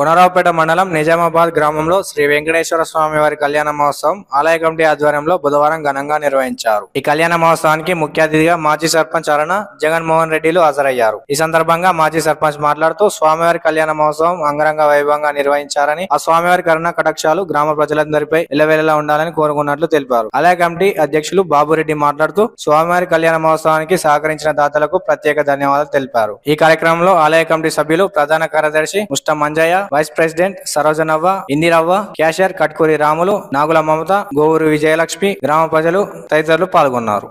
కొనరావుపేట మండలం నిజామాబాద్ గ్రామంలో శ్రీ వెంకటేశ్వర స్వామి వారి కళ్యాణ మహోత్సవం ఆలయ కమిటీ ఆధ్వర్యంలో బుధవారం ఘనంగా నిర్వహించారు ఈ కళ్యాణ మహోత్సవానికి ముఖ్య అతిథిగా మాజీ సర్పంచ్ అరుణ జగన్మోహన్ రెడ్డిలు హాజరయ్యారు ఈ సందర్భంగా మాజీ సర్పంచ్ మాట్లాడుతూ స్వామివారి కళ్యాణ మహోత్సవం అంగరంగ వైభవంగా నిర్వహించారని ఆ స్వామివారి కరుణ కటాక్షాలు గ్రామ ప్రజలందరిపై ఎల్లవేళలా ఉండాలని కోరుకున్నట్లు తెలిపారు ఆలయ కమిటీ అధ్యక్షులు బాబురెడ్డి మాట్లాడుతూ స్వామివారి కళ్యాణ మహోత్సవానికి సహకరించిన దాతలకు ప్రత్యేక ధన్యవాదాలు తెలిపారు ఈ కార్యక్రమంలో ఆలయ కమిటీ సభ్యులు ప్రధాన కార్యదర్శి Mushta Manjayya vice president Sarojanavva Indiravva cashier Katkuri Ramulu Nagula Mamata Govuru Vijayalakshmi గ్రామ ప్రజలు తదితరులు పాల్గొన్నారు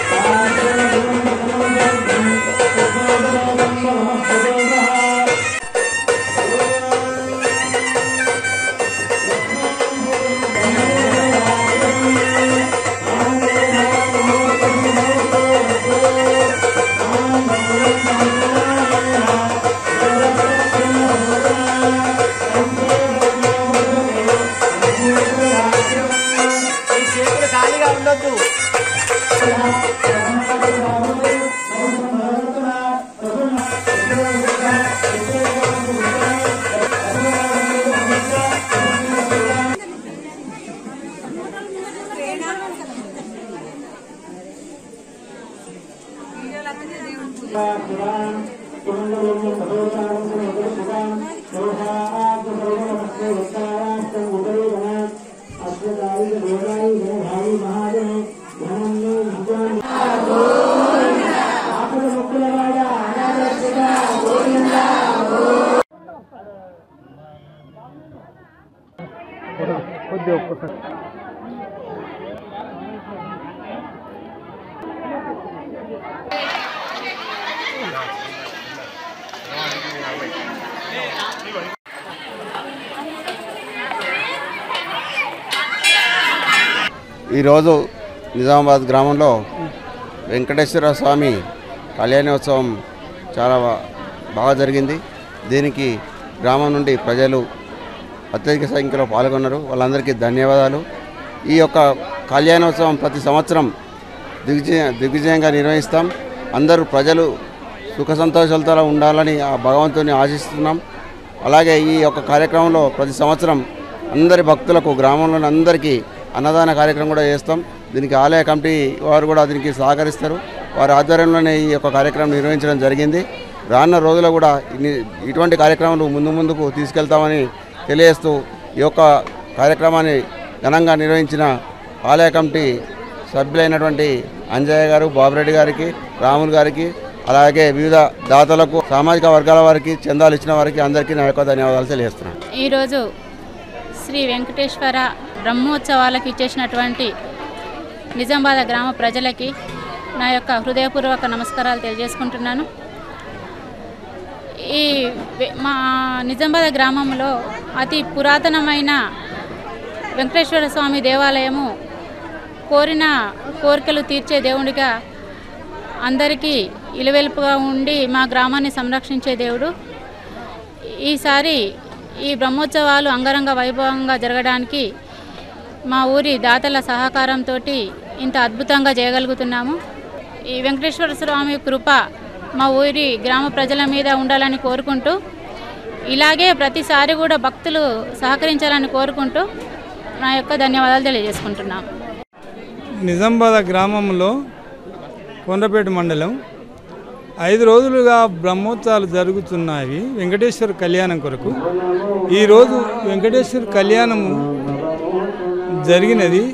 చేతులు ఖాళీగా ఉండొద్దు ఈరోజు నిజామాబాద్ గ్రామంలో వెంకటేశ్వర స్వామి కళ్యాణోత్సవం చాలా బా- బాగా జరిగింది దీనికి గ్రామం నుండి ప్రజలు అత్యధిక సంఖ్యలో పాల్గొన్నారు వాళ్ళందరికీ ధన్యవాదాలు ఈ యొక్క కళ్యాణోత్సవం ప్రతి సంవత్సరం దిగ్విజయ దిగ్విజయంగా నిర్వహిస్తాం అందరూ ప్రజలు సుఖ సంతోషాలతో ఉండాలని ఆ భగవంతుని ఆశిస్తున్నాం అలాగే ఈ యొక్క కార్యక్రమంలో ప్రతి సంవత్సరం అందరి భక్తులకు గ్రామంలోని అందరికీ అన్నదాన కార్యక్రమం కూడా చేస్తాం దీనికి ఆలయ కమిటీ వారు కూడా దీనికి సహకరిస్తారు వారి ఆధ్వర్యంలోనే ఈ యొక్క కార్యక్రమం నిర్వహించడం జరిగింది రానున్న రోజుల్లో కూడా ఇన్ని- ఇటువంటి కార్యక్రమాలు ముందు ముందుకు తీసుకెళ్తామని తెలియజేస్తూ ఈ యొక్క కార్యక్రమాన్ని ఘనంగా నిర్వహించిన ఆలయ కమిటీ సభ్యులైనటువంటి అంజయ్య గారు బాబురెడ్డి గారికి రాములు గారికి అలాగే వివిధ దాతలకు సామాజిక వర్గాల వారికి చందాలు ఇచ్చిన వారికి అందరికీ నా యొక్క ధన్యవాదాలు తెలియజేస్తున్నాను ఈరోజు శ్రీ వెంకటేశ్వర బ్రహ్మోత్సవాలకు ఇచ్చేసినటువంటి నిజామాబాద్ గ్రామ ప్రజలకి నా యొక్క హృదయపూర్వక నమస్కారాలు తెలియజేసుకుంటున్నాను ఈ వె- మా నిజామాబాద్ గ్రామంలో అతి పురాతనమైన వెంకటేశ్వర స్వామి దేవాలయము కోరిన కోరికలు తీర్చే దేవుడిగా అందరికీ ఇలవెలుపుగా ఉండి మా గ్రామాన్ని సంరక్షించే దేవుడు ఈసారి ఈ బ్రహ్మోత్సవాలు అంగరంగ వైభవంగా జరగడానికి మా ఊరి దాతల సహకారంతో ఇంత అద్భుతంగా చేయగలుగుతున్నాము ఈ వెంకటేశ్వర స్వామి కృప మా ఊరి గ్రామ ప్రజల మీద ఉండాలని కోరుకుంటూ ఇలాగే ప్రతిసారి కూడా భక్తులు సహకరించాలని కోరుకుంటూ నా యొక్క ధన్యవాదాలు తెలియజేసుకుంటున్నాము నిజామాబాద్ గ్రామంలో కొండపేట మండలం ఐదు రోజులుగా బ్రహ్మోత్సవాలు జరుగుతున్నాయి వెంకటేశ్వర కళ్యాణం కొరకు ఈరోజు వెంకటేశ్వర కళ్యాణము జరిగినది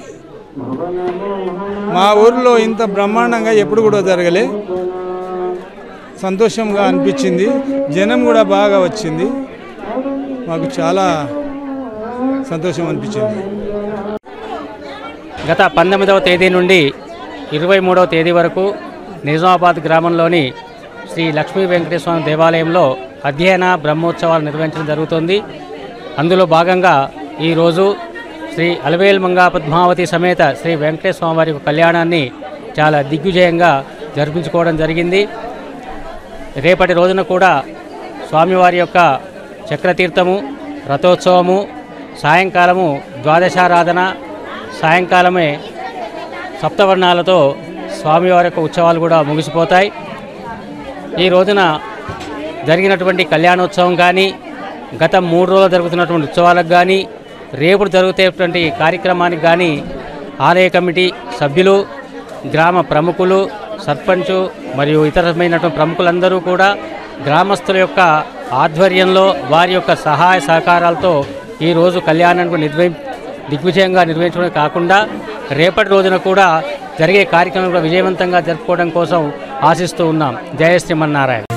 మా ఊరిలో ఇంత బ్రహ్మాండంగా ఎప్పుడు కూడా జరగలే సంతోషంగా అనిపించింది జనం కూడా బాగా వచ్చింది మాకు చాలా సంతోషం అనిపించింది గత పంతొమ్మిదవ తేదీ నుండి ఇరవై మూడవ తేదీ వరకు నిజామాబాద్ గ్రామంలోని శ్రీ లక్ష్మీ వెంకటేశ్వర స్వామి దేవాలయంలో అధ్యయన బ్రహ్మోత్సవాలు నిర్వహించడం జరుగుతుంది అందులో భాగంగా ఈరోజు శ్రీ అలవేల్ మంగా పద్మావతి సమేత శ్రీ వెంకటేశ్వర స్వామి వారి యొక్క కళ్యాణాన్ని చాలా దిగ్విజయంగా జరిపించుకోవడం జరిగింది రేపటి రోజున కూడా స్వామివారి యొక్క చక్రతీర్థము రథోత్సవము సాయంకాలము ద్వాదశారాధన సాయంకాలమే సప్తవర్ణాలతో స్వామివారి యొక్క ఉత్సవాలు కూడా ముగిసిపోతాయి ఈ రోజున జరిగినటువంటి కళ్యాణోత్సవం కానీ గత మూడు రోజులు జరుగుతున్నటువంటి ఉత్సవాలకు కానీ రేపు జరుగుతున్నటువంటి కార్యక్రమానికి కానీ ఆలయ కమిటీ సభ్యులు గ్రామ ప్రముఖులు సర్పంచు మరియు ఇతరమైనటువంటి ప్రముఖులందరూ కూడా గ్రామస్తుల యొక్క ఆధ్వర్యంలో వారి యొక్క సహాయ సహకారాలతో ఈరోజు కళ్యాణానికి నిర్వహి దిగ్విజయంగా నిర్వహించడమే కాకుండా రేపటి రోజున కూడా జరిగే కార్యక్రమం కూడా విజయవంతంగా జరుపుకోవడం కోసం ఆశిస్తూ ఉన్నాం జయ శ్రీమన్నారాయణ